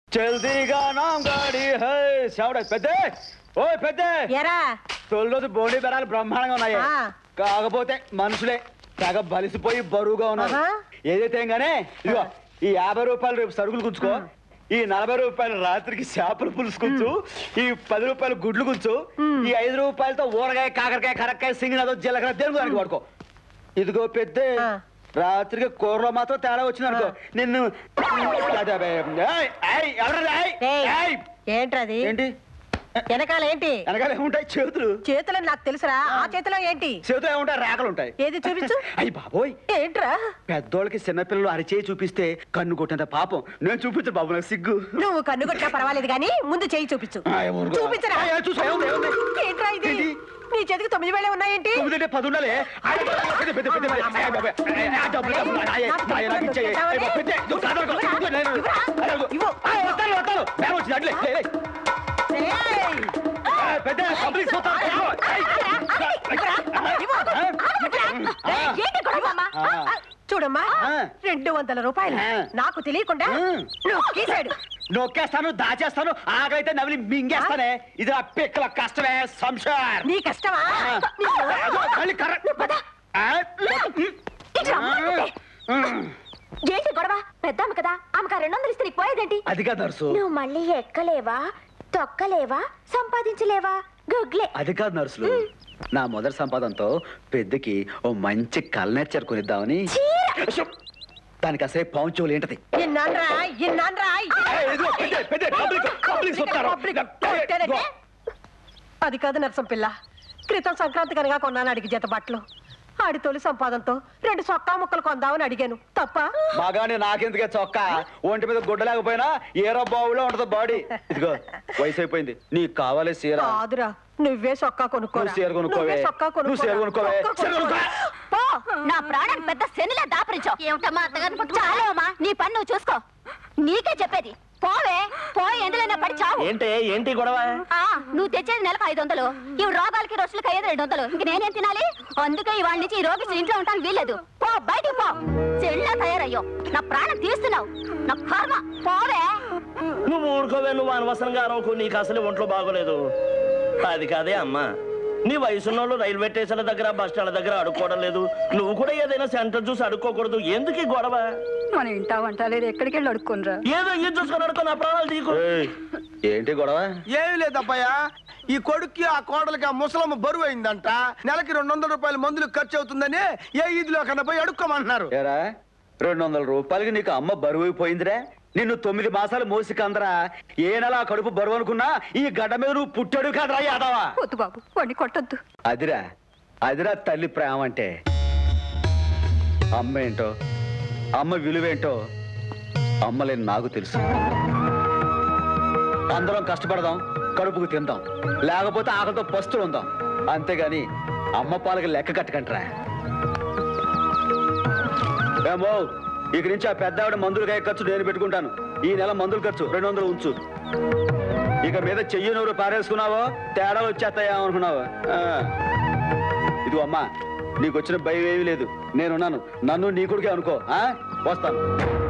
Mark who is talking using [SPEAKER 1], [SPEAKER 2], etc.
[SPEAKER 1] జల్దీగా నాం గాడి హై శవడ పెద్ద ఓ పెద్ద
[SPEAKER 2] ఎరా
[SPEAKER 1] తొలి బోడి బెరాలు బ్రహ్మాండంగా ఉన్నాయి
[SPEAKER 2] ఆ.
[SPEAKER 1] కాకపోతే మనుషులే తెగ బలిసిపోయి బరువుగా ఉన్నారు
[SPEAKER 2] ఆహా.
[SPEAKER 1] ఏదైతే గానే ఇదిగో ఈ యాభై రూపాయలు రేపు సరుకులు గుంచుకో ఈ నలభై రూపాయలు రాత్రికి చేపల పులుసు గుంచు ఈ పది రూపాయలు గుడ్లు గుంచు ఈ ఐదు రూపాయలతో ఊరగాయ కాకరకాయ కరక్కాయ సింగినదో జీలకర్ర దేనికి దానికి వాడుకో ఇదిగో పెద్ద
[SPEAKER 2] ఆ.
[SPEAKER 1] రాత్రికి కూరలో మాత్రం తేడా వచ్చింది అనుకో నిన్ను ఏయ్, ఏయ్, ఎవరది? ఏయ్,
[SPEAKER 2] ఏయ్,
[SPEAKER 1] ఏయ్.
[SPEAKER 2] ఏంట్రది
[SPEAKER 1] ఏంటి
[SPEAKER 2] వెనకాల ఏంటి
[SPEAKER 1] వెనకాల ఏముంటాయి చేతులు
[SPEAKER 2] చేతులు నాకు తెలుసురా ఆ చేతిలో ఏంటి
[SPEAKER 1] చేతులు ఏముంటాయి రేఖలు ఉంటాయి
[SPEAKER 2] ఏది చూపించు
[SPEAKER 1] అయ్యి బాబోయ్
[SPEAKER 2] ఏంట్రా
[SPEAKER 1] పెద్దోళ్ళకి చిన్నపిల్లలు అరిచేయి చూపిస్తే కన్ను కొట్టినంత పాపం నేను చూపించు బాబు నాకు సిగ్గు
[SPEAKER 2] నువ్వు కన్ను కొట్టినా పర్వాలేదు కానీ ముందు చెయ్యి చూపించు
[SPEAKER 1] ఆ, ఏ ఊరుకో.
[SPEAKER 2] చూపించరా
[SPEAKER 1] ఆ, ఏ చూసా, ఏముంది, ఏముంది?
[SPEAKER 2] ఏంట్రా ఇది
[SPEAKER 1] ఏంటి?
[SPEAKER 2] నీ చేతికి తొమ్మిది వేలే ఉన్నాయేంటి
[SPEAKER 1] తొమ్మిది అంటే పది ఉండాలి ఆయ్, పెద్ద, పెద్ద, పెద్ద, పెద్ద. ఆయ్, బాబాయ్. ఆయ్, ఆ డబ్బులు, డబ్బులు, ఆయ్, ఆయ్, నాకు ఇచ్చేయ్. ఆయ్, బాబు, పెద్ద, ఇదిగో, కాదు, కాదు, ఇదిగో, నేను, ఆయ్, ఇదిగో.
[SPEAKER 2] ఇవ్వు.
[SPEAKER 1] ఆయ్, వస్తాను, వస్తాను. నేను వచ్చింది, అట్లే, లే, లే.
[SPEAKER 2] ఏయ్!
[SPEAKER 1] ఆయ్, పెద్ద, పబ్లిక్ చూస్తాను, ఇదిగో. ఆయ్. ఆ,
[SPEAKER 2] ఏంటి గొడవ, అమ్మా?
[SPEAKER 1] ఆ.
[SPEAKER 2] చూడమ్మా
[SPEAKER 1] ఆ.
[SPEAKER 2] రెండు వందల రూపాయలు
[SPEAKER 1] ఆ.
[SPEAKER 2] నాకు తెలియకుండా
[SPEAKER 1] ఉమ్.
[SPEAKER 2] నొక్కేశాడు
[SPEAKER 1] నొక్కేస్తాను దాచేస్తాను ఆగైతే నవిలి మింగేస్తానే ఇది నా పిక్కల కష్టమే సంసార్
[SPEAKER 2] నీ కష్టమా
[SPEAKER 1] ఆ.
[SPEAKER 2] నీకు-
[SPEAKER 1] అదో, మళ్ళీ కర్ర- ఆ,
[SPEAKER 3] ఇటు రమ్మా, ఉంటే. ఏంటి గొడవ పెద్దాము కదా ఆమెకు ఆ రెండు వందలు ఇస్తే నీకు పోయేదేంటి
[SPEAKER 1] అది కాదు నర్సు
[SPEAKER 3] నువ్వు మళ్ళీ ఎక్కలేవా తొక్కలేవా సంపాదించలేవా గుగ్లే
[SPEAKER 1] అది కాదు నర్సులు నా మొదటి సంపాదనతో పెద్దకి ఓ మంచి కల్నేచర్ కొనిద్దామని అశ్శో! దానికి అసలే పౌంచోలు ఏంటది
[SPEAKER 2] ఇన్నాన్రా ఇన్నాన్రా కొట్టానంటే? అది కాదు నరసం పిల్ల క్రితం సంక్రాంతి కనుక కొన్నాను అడిగి జత బట్టలు ఆడి తొలి సంపాదనతో రెండు సొక్కా ముక్కలు కొందామని అడిగాను తప్ప
[SPEAKER 1] మగాని నాకెందుకే చొక్కా ఒంటి మీద గుడ్డ లేకపోయినా ఏరో బావులో ఉంటది బాడీ ఇదిగో వయసు అయిపోయింది నీకు కావాలి సీర
[SPEAKER 2] కాదురా నువ్వే సొక్కా కొనుక్కో
[SPEAKER 1] నువ్వు చీర కొనుక్కోవే. నువ్వు చీర కొనుక్కోవే. చీర కొనుక్కో.
[SPEAKER 3] పో నా ప్రాణానికి పెద్ద శనిలా దాపరించావు ఏమిటమ్మా అత్తగారిని పట్టు చాలేవమ్మా నీ పని నువ్వు చూసుకో నీకే చెప్పేది పోవే పోయి ఎందులో పడి చావు
[SPEAKER 4] ఏంటి ఏంటి గొడవ
[SPEAKER 3] ఆ, నువ్వు తెచ్చేది నెలకు ఐదు వందలు ఇవి రోగాలకి రోజులకి అయ్యేది రెండు వందలు ఇంక నేనేం తినాలి అందుకే ఇవాళ నుంచి ఈ రోగి ఇంట్లో ఉంటాను వీల్లేదు పో బయటికి పో చెల్లా తయారయ్యో నా ప్రాణం తీస్తున్నావు నా కర్మ పోవే
[SPEAKER 4] నువ్వు ఊరుకోవే నువ్వు అనవసరంగా అరవకు నీకు అసలు ఒంట్లో బాగోలేదు అది కాదే అమ్మా నీ వయసున్నోళ్ళు రైల్వే స్టేషన్ల దగ్గర బస్ స్టాండ్ దగ్గర అడుక్కోవడం లేదు నువ్వు కూడా ఏదైనా సెంటర్ చూసి అడుక్కోకూడదు ఎందుకు ఈ గొడవ
[SPEAKER 5] మనం ఇంటా వంట లేదు ఎక్కడికి వెళ్ళి అడుక్కోనరా
[SPEAKER 4] ఏదో ఇది చూసుకొని అడుక్కో నా ప్రాణాలు తీకు
[SPEAKER 1] ఏయ్, ఏంటి గొడవ
[SPEAKER 6] ఏమి లేదబ్బయ్యా ఈ కొడుక్కి ఆ కోడలికి ఆ ముసలమ్మ బరువు అయిందంట నెలకి రెండు వందల రూపాయల మందులు ఖర్చు అవుతుందని ఏ ఈదిలో కన్నా పోయి అడుక్కోమంటున్నారు
[SPEAKER 1] ఏరా రెండు వందల రూపాయలకి నీకు అమ్మ బరువు అయిపోయిందిరా నిన్ను తొమ్మిది మాసాలు మోసి కందరా ఏ నెల ఆ కడుపు బరువు అనుకున్నా ఈ గడ్డ మీద నువ్వు పుట్టాడు కాదరా యాదవా
[SPEAKER 5] వద్దు బాబు వాడిని కొట్టొద్దు
[SPEAKER 1] అదిరా అదిరా తల్లి ప్రేమ అంటే అమ్మ ఏంటో అమ్మ విలువేంటో అమ్మలేని నాకు తెలుసు అందరం కష్టపడదాం కడుపుకు తిందాం లేకపోతే ఆకలితో పస్తులు ఉందాం అంతేగాని అమ్మ పాలకి లెక్క కట్టకంటరా ఏమో ఇక నుంచి ఆ పెద్ద ఆవిడ మందులకాయ ఖర్చు నేను పెట్టుకుంటాను ఈ నెల మందుల ఖర్చు రెండు వందలు ఉంచు ఇక మీద చెయ్యి నూరు పారేసుకున్నావో తేడాలు వచ్చేస్తాయా అనుకున్నావా ఆ. ఇదిగో అమ్మా నీకు వచ్చిన భయం ఏమీ లేదు నేనున్నాను నన్ను నీ కొడుకే అనుకో ఆ? వస్తాను